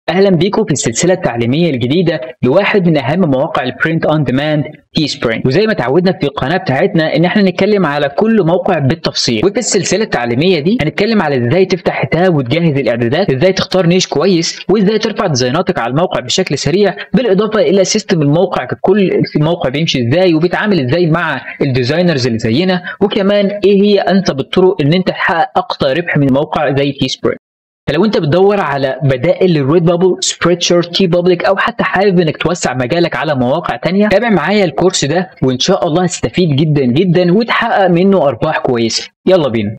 اهلا بيكم في السلسله التعليميه الجديده لواحد من اهم مواقع البرنت اون ديماند تي سبرينج وزي ما تعودنا في القناه بتاعتنا ان احنا نتكلم على كل موقع بالتفصيل وفي السلسله التعليميه دي هنتكلم على ازاي تفتح حساب وتجهز الاعدادات ازاي تختار نيش كويس وازاي ترفع ديزايناتك على الموقع بشكل سريع بالاضافه الى سيستم الموقع ككل الموقع بيمشي ازاي وبيتعامل ازاي مع الديزاينرز اللي زينا وكمان ايه هي انسب الطرق ان انت تحقق اقصى ربح من موقع زي تي سبرينج فلو انت بتدور على بدائل للريد بابل سبريد شيرت تي بابليك او حتى حابب انك توسع مجالك على مواقع تانية تابع معايا الكورس ده وان شاء الله هتستفيد جدا جدا وتحقق منه ارباح كويسه يلا بينا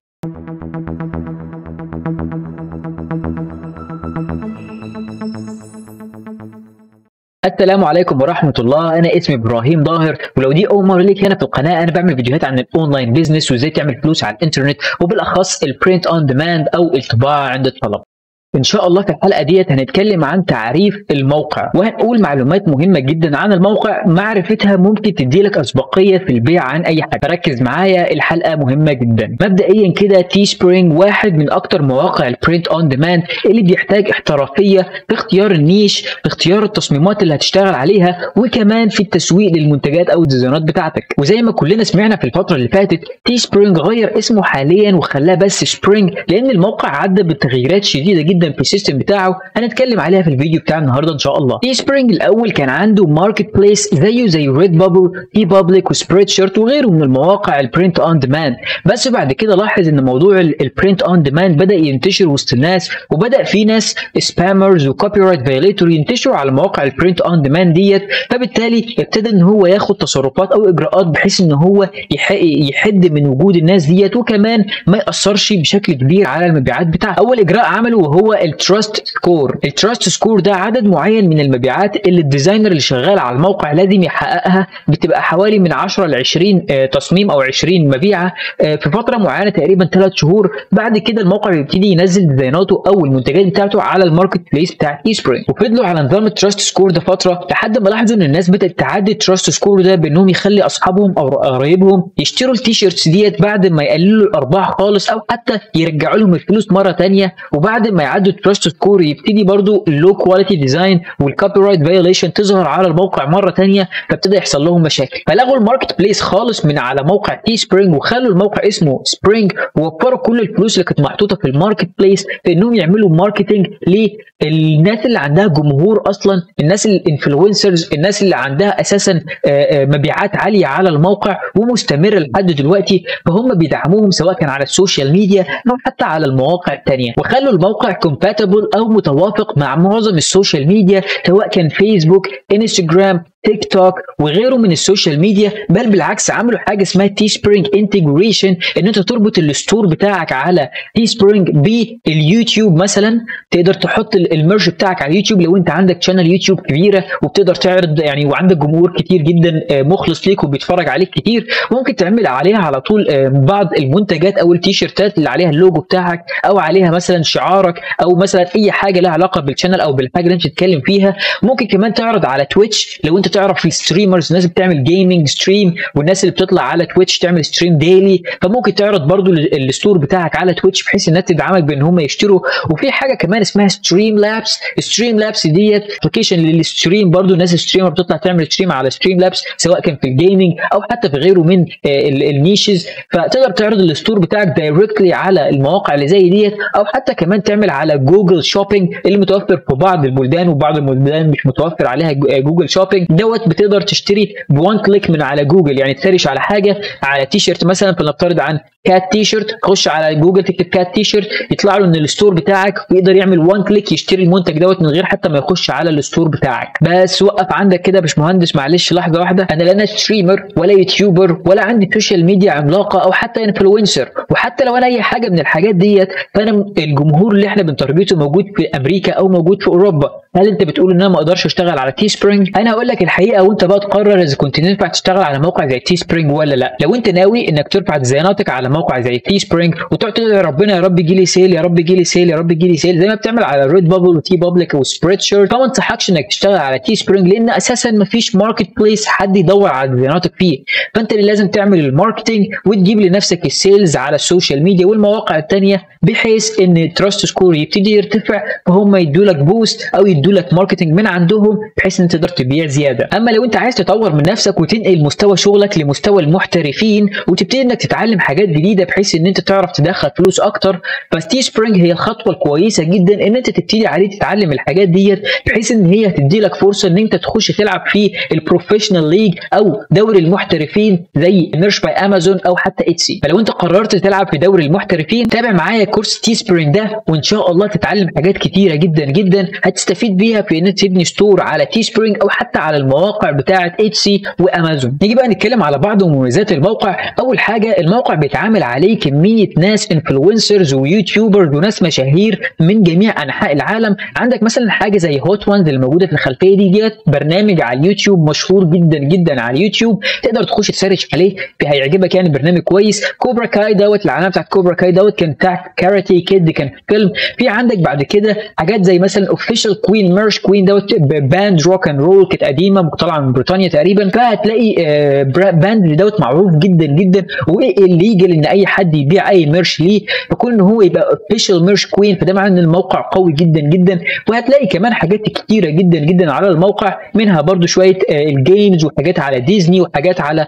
السلام عليكم ورحمة الله أنا اسمي إبراهيم ظاهر ولو دي أول مرة ليك هنا في القناة أنا بعمل فيديوهات عن الأونلاين بيزنس وإزاي تعمل فلوس على الإنترنت وبالأخص البرنت أون ديماند أو الطباعة عند الطلب ان شاء الله في الحلقه ديت هنتكلم عن تعريف الموقع وهنقول معلومات مهمه جدا عن الموقع معرفتها ممكن تديلك اسبقيه في البيع عن اي حاجه ركز معايا الحلقه مهمه جدا مبدئيا كده تي سبرينج واحد من اكتر مواقع البرنت اون ديماند اللي بيحتاج احترافيه في اختيار النيش في اختيار التصميمات اللي هتشتغل عليها وكمان في التسويق للمنتجات او الديزاينات بتاعتك وزي ما كلنا سمعنا في الفتره اللي فاتت تي سبرينج غير اسمه حاليا وخلاه بس سبرينج لان الموقع عدى بتغييرات شديده جدا جدا في السيستم بتاعه هنتكلم عليها في الفيديو بتاع النهارده ان شاء الله تي سبرينج الاول كان عنده ماركت بليس زيه زي ريد بابل تي بابليك وسبريد شيرت وغيره من المواقع البرنت اون ديماند بس بعد كده لاحظ ان موضوع البرنت اون ديماند بدا ينتشر وسط الناس وبدا في ناس سبامرز وكوبي رايت فايليتور ينتشروا على مواقع البرنت اون ديماند ديت فبالتالي ابتدى ان هو ياخد تصرفات او اجراءات بحيث ان هو يحد من وجود الناس ديت وكمان ما ياثرش بشكل كبير على المبيعات بتاعته اول اجراء عمله وهو التراست سكور التراست سكور ده عدد معين من المبيعات اللي الديزاينر اللي شغال على الموقع لازم يحققها بتبقى حوالي من 10 ل 20 تصميم او 20 مبيعه في فتره معينه تقريبا 3 شهور بعد كده الموقع بيبتدي ينزل ديزايناته او المنتجات بتاعته على الماركت بليس بتاع اي سبرينج وفضلوا على نظام التراست سكور ده فتره لحد ما لاحظوا ان الناس بدات تعدي التراست سكور ده بانهم يخلي اصحابهم او قرايبهم يشتروا التيشيرتس ديت بعد ما يقللوا الارباح خالص او حتى يرجعوا لهم الفلوس مره ثانيه وبعد ما يعدوا التراست سكور يبتدي برضو اللو كواليتي ديزاين والكوبي رايت فايوليشن تظهر على الموقع مره ثانيه فابتدى يحصل لهم مشاكل فلغوا الماركت بليس خالص من على موقع تي سبرينج وخلوا الموقع اسمه سبرينج ووفروا كل الفلوس اللي كانت محطوطه في الماركت بليس في انهم يعملوا ماركتنج للناس اللي عندها جمهور اصلا الناس الانفلونسرز الناس اللي عندها اساسا مبيعات عاليه على الموقع ومستمره لحد دلوقتي فهم بيدعموهم سواء كان على السوشيال ميديا او حتى على المواقع الثانيه وخلوا الموقع كومباتبل او متوافق مع معظم السوشيال ميديا سواء كان فيسبوك انستجرام تيك توك وغيره من السوشيال ميديا بل بالعكس عملوا حاجه اسمها تي سبرينج انتجريشن ان انت تربط الستور بتاعك على تي سبرينج باليوتيوب مثلا تقدر تحط الميرج بتاعك على اليوتيوب لو انت عندك شانل يوتيوب كبيره وبتقدر تعرض يعني وعندك جمهور كتير جدا مخلص ليك وبيتفرج عليك كتير ممكن تعمل عليها على طول بعض المنتجات او التيشيرتات اللي عليها اللوجو بتاعك او عليها مثلا شعارك او مثلا اي حاجه لها علاقه بالشانل او بالحاجه اللي انت بتتكلم فيها ممكن كمان تعرض على تويتش لو انت تعرف الستريمرز الناس اللي بتعمل جيمنج ستريم والناس اللي بتطلع على تويتش تعمل ستريم ديلي فممكن تعرض برضو الستور بتاعك على تويتش بحيث الناس تدعمك بان هم يشتروا وفي حاجه كمان اسمها ستريم لابس ستريم لابس ديت ابلكيشن للستريم برضو الناس ستريمر بتطلع تعمل ستريم على ستريم لابس سواء كان في الجيمنج او حتى في غيره من النيشز فتقدر تعرض الستور بتاعك دايركتلي على المواقع اللي زي ديت او حتى كمان تعمل على جوجل شوبينج اللي متوفر في بعض البلدان وبعض البلدان مش متوفر عليها جوجل شوبينج دوت بتقدر تشتري بوان كليك من على جوجل يعني تسرش على حاجه على تي شيرت مثلا فلنفترض عن كات تي شيرت خش على جوجل تكتب كات تي شيرت يطلع له ان الستور بتاعك ويقدر يعمل وان كليك يشتري المنتج دوت من غير حتى ما يخش على الستور بتاعك بس وقف عندك كده يا باشمهندس معلش لحظه واحده انا لا انا ستريمر ولا يوتيوبر ولا عندي سوشيال ميديا عملاقه او حتى انفلونسر وحتى لو انا اي حاجه من الحاجات ديت فانا الجمهور اللي احنا بنتارجته موجود في امريكا او موجود في اوروبا هل انت بتقول ان انا ما اقدرش اشتغل على تي سبرينج انا هقول لك الحقيقه وانت بقى تقرر اذا كنت ينفع تشتغل على موقع زي تي سبرينج ولا لا لو انت ناوي انك ترفع ديزايناتك على على موقع زي تي سبرينج وتقعد تدعي ربنا يا رب يجي لي سيل يا رب يجي لي سيل يا رب يجي لي سيل زي ما بتعمل على ريد بابل وتي بابليك وسبريد شيرت فما انصحكش انك تشتغل على تي سبرينج لان اساسا ما فيش ماركت بليس حد يدور على ديزايناتك فيه فانت اللي لازم تعمل الماركتنج وتجيب لنفسك السيلز على السوشيال ميديا والمواقع الثانيه بحيث ان التراست سكور يبتدي يرتفع فهم يدوا لك بوست او يدوا لك ماركتنج من عندهم بحيث ان تقدر تبيع زياده اما لو انت عايز تطور من نفسك وتنقل مستوى شغلك لمستوى المحترفين وتبتدي انك تتعلم حاجات جديده بحيث ان انت تعرف تدخل فلوس اكتر فستي سبرينج هي الخطوه الكويسه جدا ان انت تبتدي عليه تتعلم الحاجات ديت بحيث ان هي هتدي لك فرصه ان انت تخش تلعب في البروفيشنال ليج او دوري المحترفين زي ميرش باي امازون او حتى اتسي فلو انت قررت تلعب في دوري المحترفين تابع معايا كورس تي سبرينج ده وان شاء الله تتعلم حاجات كتيره جدا جدا هتستفيد بيها في ان انت تبني ستور على تي سبرينج او حتى على المواقع بتاعه اتسي وامازون نيجي بقى نتكلم على بعض مميزات الموقع اول حاجه الموقع بيتعامل عليه كميه ناس انفلونسرز ويوتيوبرز وناس مشاهير من جميع انحاء العالم عندك مثلا حاجه زي هوت وانز اللي موجوده في الخلفيه دي ديت برنامج على اليوتيوب مشهور جدا جدا على اليوتيوب تقدر تخش تسرش عليه هيعجبك يعني برنامج كويس كوبرا كاي دوت العلامه بتاعت كوبرا كاي دوت كان بتاع كاراتي كيد كان فيلم في عندك بعد كده حاجات زي مثلا اوفيشال كوين ميرش كوين دوت باند روك اند رول كانت قديمه طالعه من بريطانيا تقريبا فهتلاقي باند دوت معروف جدا جدا والليجل ان اي حد يبيع اي ميرش ليه فكون ان هو يبقى اوفيشال ميرش كوين فده معناه ان الموقع قوي جدا جدا وهتلاقي كمان حاجات كتيره جدا جدا على الموقع منها برضو شويه الجيمز وحاجات على ديزني وحاجات على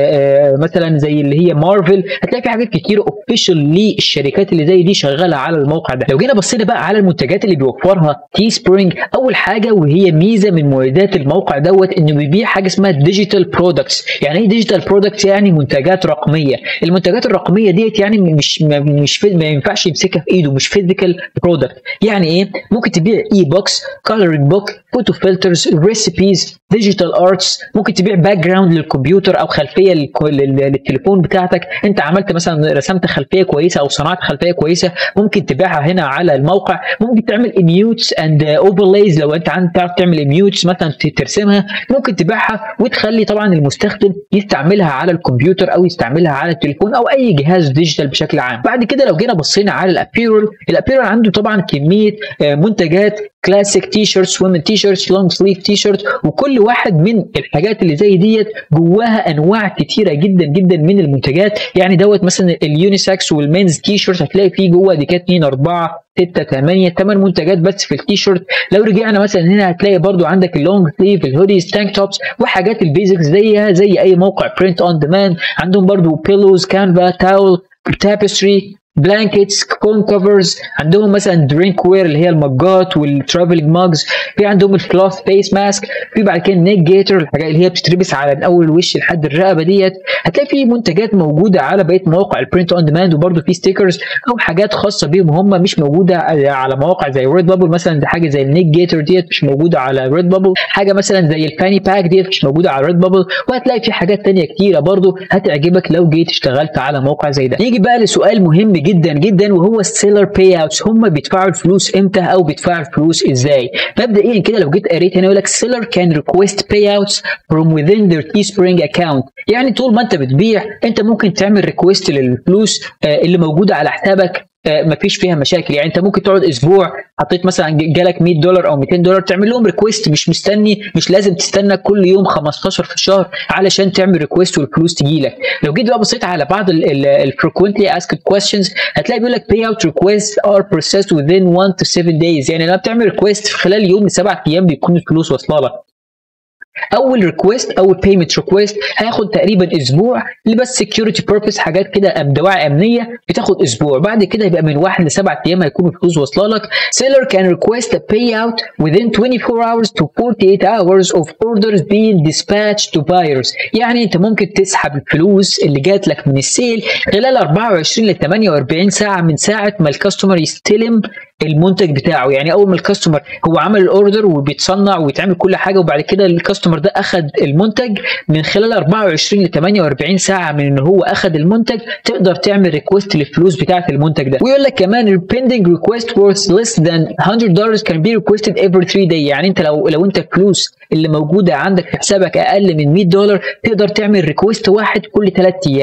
مثلا زي اللي هي مارفل هتلاقي في حاجات كتير اوفيشال للشركات اللي زي دي شغاله على الموقع ده لو جينا بصينا بقى على المنتجات اللي بيوفرها تي سبرينج اول حاجه وهي ميزه من مميزات الموقع دوت انه بيبيع حاجه اسمها ديجيتال برودكتس يعني ايه ديجيتال برودكتس يعني منتجات رقميه المنتجات الرقميه ديت يعني مش مش ما ينفعش يمسكها في ايده مش فيزيكال برودكت يعني ايه ممكن تبيع اي بوكس كولرنج بوك فوتو فلترز ريسيبيز ديجيتال ارتس ممكن تبيع باك جراوند للكمبيوتر او خلفيه للتليفون بتاعتك انت عملت مثلا رسمت خلفيه كويسه او صنعت خلفيه كويسه ممكن تبيعها هنا على الموقع ممكن تعمل اميوتس اند اوفرلايز لو انت عندك تعرف تعمل اميوتس مثلا ترسمها ممكن تبيعها وتخلي طبعا المستخدم يستعملها على الكمبيوتر او يستعملها على التليفون او اي جهاز ديجيتال بشكل عام بعد كده لو جينا بصينا على الابيرل الابيرل عنده طبعا كميه منتجات كلاسيك تي شيرتس ومن تي شيرتس لونج سليف تي شيرت وكل واحد من الحاجات اللي زي ديت جواها انواع كتيره جدا جدا من المنتجات يعني دوت مثلا اليونيسكس والمينز تي شيرت هتلاقي فيه جوه دي كانت 2 4 6 8 8 منتجات بس في التي شيرت لو رجعنا مثلا هنا هتلاقي برضو عندك اللونج سليف الهوديز تانك توبس وحاجات البيزكس زيها زي اي موقع برنت اون ديماند عندهم برضو بيلوز كانفا تاول تابستري بلانكيتس كون كفرز عندهم مثلا درينك وير اللي هي المجات والترافلنج ماجز في عندهم الكلوث فيس ماسك في بعد كده نيك جيتر الحاجات اللي هي بتتلبس على من اول الوش لحد الرقبه ديت هتلاقي في منتجات موجوده على بقيه مواقع البرنت اون ديماند وبرده في ستيكرز او حاجات خاصه بيهم هم مش موجوده على مواقع زي ريد بابل مثلا دي حاجه زي النيك جيتر ديت مش موجوده على ريد بابل حاجه مثلا زي الفاني باك ديت مش موجوده على ريد بابل وهتلاقي في حاجات تانية كتيره برده هتعجبك لو جيت اشتغلت على موقع زي ده نيجي بقى لسؤال مهم جدا جدا وهو السيلر باي اوتس هم بيدفعوا الفلوس امتى او بيدفعوا الفلوس ازاي مبدئيا كده لو جيت قريت هنا يقول لك seller can request payouts from within their Teespring account يعني طول ما انت بتبيع انت ممكن تعمل ريكويست للفلوس اللي موجوده على حسابك مفيش فيها مشاكل يعني انت ممكن تقعد اسبوع حطيت مثلا جالك 100 دولار او 200 دولار تعمل لهم ريكويست مش مستني مش لازم تستنى كل يوم 15 في الشهر علشان تعمل ريكويست والفلوس تجي لك لو جيت بقى بصيت على بعض الفريكوينتلي asked questions هتلاقي بيقول لك pay out requests are processed within 1 to 7 days يعني لما بتعمل ريكويست في خلال يوم لسبع ايام بيكون الفلوس واصله لك اول ريكويست اول بيمنت ريكويست هياخد تقريبا اسبوع بس سكيورتي بيربز حاجات كده دواعي امنيه بتاخد اسبوع بعد كده يبقى من واحد لسبع ايام هيكون الفلوس واصله لك seller can request a payout within 24 hours to 48 hours of orders being dispatched to buyers يعني انت ممكن تسحب الفلوس اللي جات لك من السيل خلال 24 ل 48 ساعه من ساعه ما الكاستمر يستلم المنتج بتاعه يعني اول ما الكاستمر هو عمل الاوردر وبيتصنع ويتعمل كل حاجه وبعد كده الكاستمر ده اخذ المنتج من خلال 24 ل 48 ساعه من ان هو اخذ المنتج تقدر تعمل ريكوست للفلوس بتاعه المنتج ده ويقول لك كمان pending request worth less than 100 dollars can be requested every 3 day يعني انت لو لو انت الفلوس اللي موجوده عندك في حسابك اقل من 100 دولار تقدر تعمل ريكوست واحد كل 3 ايام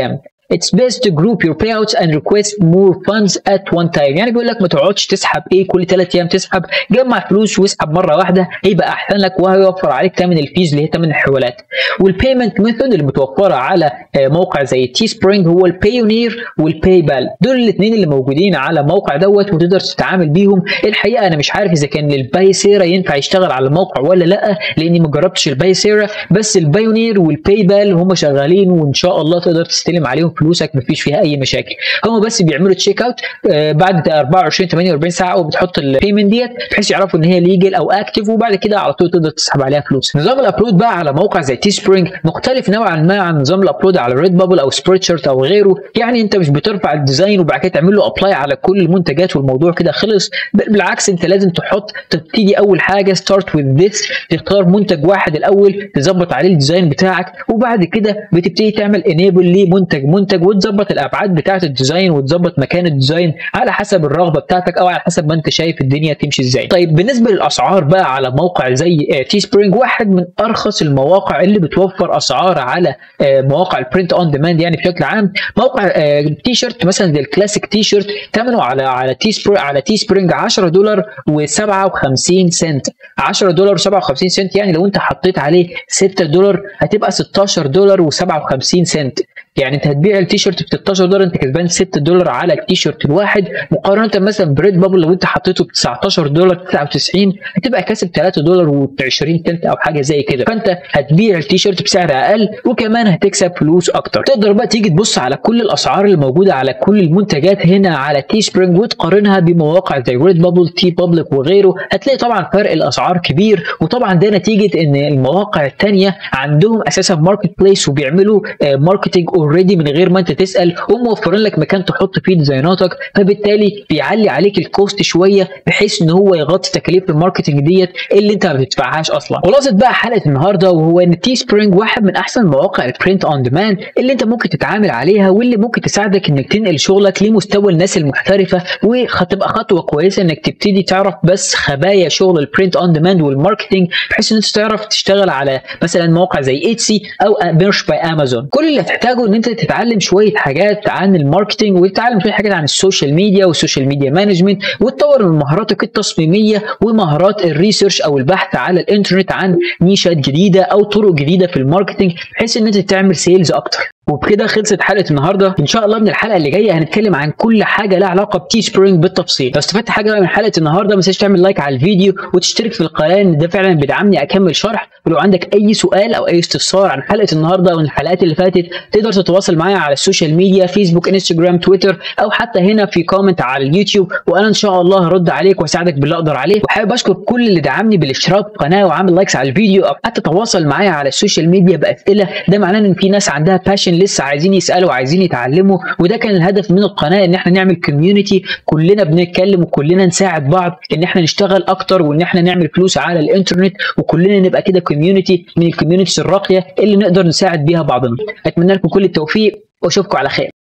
It's best to group your payouts and request more funds at one time يعني بيقول لك ما تقعدش تسحب ايه كل ثلاث ايام تسحب جمع فلوس واسحب مره واحده هيبقى احسن لك وهيوفر عليك ثمن الفيز اللي هي ثمن الحوالات والبيمنت ميثود اللي متوفره على موقع زي تي سبرينج هو البايونير والباي بال دول الاثنين اللي موجودين على الموقع دوت وتقدر تتعامل بيهم الحقيقه انا مش عارف اذا كان الباي سيرا ينفع يشتغل على الموقع ولا لا لاني ما جربتش الباي سيرا بس البايونير والباي بال هم شغالين وان شاء الله تقدر تستلم عليهم فلوسك مفيش فيها اي مشاكل هم بس بيعملوا تشيك اوت بعد 24 48 ساعه وبتحط البيمنت ديت بحيث يعرفوا ان هي ليجل او اكتف وبعد كده على طول تقدر تسحب عليها فلوس نظام الابلود بقى على موقع زي تي سبرينج مختلف نوعا ما عن نظام الابلود على ريد بابل او سبريتشارت او غيره يعني انت مش بترفع الديزاين وبعد كده تعمل له ابلاي على كل المنتجات والموضوع كده خلص بالعكس انت لازم تحط تبتدي اول حاجه ستارت وذ ذس تختار منتج واحد الاول تظبط عليه الديزاين بتاعك وبعد كده بتبتدي تعمل انيبل لمنتج منتج وتظبط الابعاد بتاعه الديزاين وتظبط مكان الديزاين على حسب الرغبه بتاعتك او على حسب ما انت شايف الدنيا تمشي ازاي طيب بالنسبه للاسعار بقى على موقع زي تي سبرينج واحد من ارخص المواقع اللي بتوفر اسعار على مواقع البرنت اون ديماند يعني بشكل عام موقع تي شيرت مثلا زي الكلاسيك تي شيرت ثمنه على على تي سبرينج على تي سبرينج 10 دولار و57 سنت 10 دولار و57 سنت يعني لو انت حطيت عليه 6 دولار هتبقى 16 دولار و57 سنت يعني انت هتبيع التيشيرت ب 16 دولار انت كسبان 6 دولار على التيشيرت الواحد مقارنه مثلا بريد بابل لو انت حطيته ب 19 دولار 99 هتبقى كاسب 3 دولار و20 تلت او حاجه زي كده فانت هتبيع التيشيرت بسعر اقل وكمان هتكسب فلوس اكتر تقدر بقى تيجي تبص على كل الاسعار اللي موجوده على كل المنتجات هنا على تي سبرينج وتقارنها بمواقع زي ريد بابل تي بابليك وغيره هتلاقي طبعا فرق الاسعار كبير وطبعا ده نتيجه ان المواقع الثانيه عندهم اساسا ماركت بليس وبيعملوا ماركتنج اوريدي من غير ما انت تسال وموفرين لك مكان تحط فيه ديزايناتك فبالتالي بيعلي عليك الكوست شويه بحيث ان هو يغطي تكاليف الماركتنج ديت اللي انت ما بتدفعهاش اصلا خلاصه بقى حلقه النهارده وهو ان تي سبرينج واحد من احسن مواقع البرنت اون ديماند اللي انت ممكن تتعامل عليها واللي ممكن تساعدك انك تنقل شغلك لمستوى الناس المحترفه وهتبقى خطوه كويسه انك تبتدي تعرف بس خبايا شغل البرنت اون ديماند والماركتنج بحيث ان انت تعرف تشتغل على مثلا موقع زي ايتسي او بيرش باي امازون كل اللي هتحتاجه ان انت تتعلم شويه حاجات عن الماركتنج وتتعلم شويه حاجات عن السوشيال ميديا والسوشيال ميديا مانجمنت وتطور من مهاراتك التصميميه ومهارات الريسيرش او البحث على الانترنت عن نيشات جديده او طرق جديده في الماركتنج بحيث ان انت تعمل سيلز اكتر وبكده خلصت حلقه النهارده ان شاء الله من الحلقه اللي جايه هنتكلم عن كل حاجه لها علاقه بتي سبرينج بالتفصيل لو استفدت حاجه بقى من حلقه النهارده ما تنساش تعمل لايك على الفيديو وتشترك في القناه ان ده فعلا بيدعمني اكمل شرح ولو عندك اي سؤال او اي استفسار عن حلقه النهارده او الحلقات اللي فاتت تقدر تتواصل معايا على السوشيال ميديا فيسبوك انستجرام تويتر او حتى هنا في كومنت على اليوتيوب وانا ان شاء الله هرد عليك واساعدك باللي اقدر عليه وحابب اشكر كل اللي دعمني بالاشتراك في القناه وعامل لايكس على الفيديو او حتى تواصل معايا على السوشيال ميديا باسئله ده معناه ان في ناس عندها باشن لسه عايزين يسالوا وعايزين يتعلموا وده كان الهدف من القناه ان احنا نعمل كوميونتي كلنا بنتكلم وكلنا نساعد بعض ان احنا نشتغل اكتر وان احنا نعمل فلوس على الانترنت وكلنا نبقى كده كوميونتي من الكوميونتيز الراقيه اللي نقدر نساعد بيها بعضنا اتمنى لكم كل التوفيق واشوفكم على خير